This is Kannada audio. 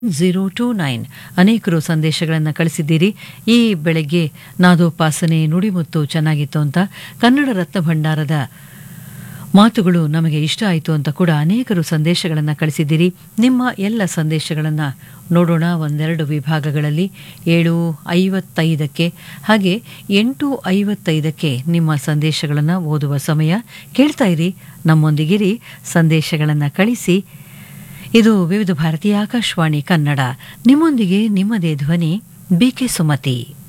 ಝೀರೋ ಟೂ ನೈನ್ ಅನೇಕರು ಸಂದೇಶಗಳನ್ನು ಕಳಿಸಿದ್ದೀರಿ ಈ ಬೆಳಗ್ಗೆ ನಾದೋಪಾಸನೆ ನುಡಿಮುತ್ತು ಚೆನ್ನಾಗಿತ್ತು ಅಂತ ಕನ್ನಡ ರತ್ನ ಭಂಡಾರದ ಮಾತುಗಳು ನಮಗೆ ಇಷ್ಟ ಆಯಿತು ಅಂತ ಕೂಡ ಅನೇಕರು ಸಂದೇಶಗಳನ್ನು ಕಳಿಸಿದ್ದೀರಿ ನಿಮ್ಮ ಎಲ್ಲ ಸಂದೇಶಗಳನ್ನು ನೋಡೋಣ ಒಂದೆರಡು ವಿಭಾಗಗಳಲ್ಲಿ ಏಳು ಐವತ್ತೈದಕ್ಕೆ ಹಾಗೆ ಎಂಟು ಐವತ್ತೈದಕ್ಕೆ ನಿಮ್ಮ ಸಂದೇಶಗಳನ್ನು ಓದುವ ಸಮಯ ಕೇಳ್ತಾ ಇರಿ ನಮ್ಮೊಂದಿಗಿರಿ ಸಂದೇಶಗಳನ್ನು ಕಳಿಸಿ ಇದು ವಿವಿಧ ಭಾರತೀಯ ಆಕಾಶವಾಣಿ ಕನ್ನಡ ನಿಮ್ಮೊಂದಿಗೆ ನಿಮ್ಮದೇ ಧ್ವನಿ ಬಿಕೆ ಸುಮತಿ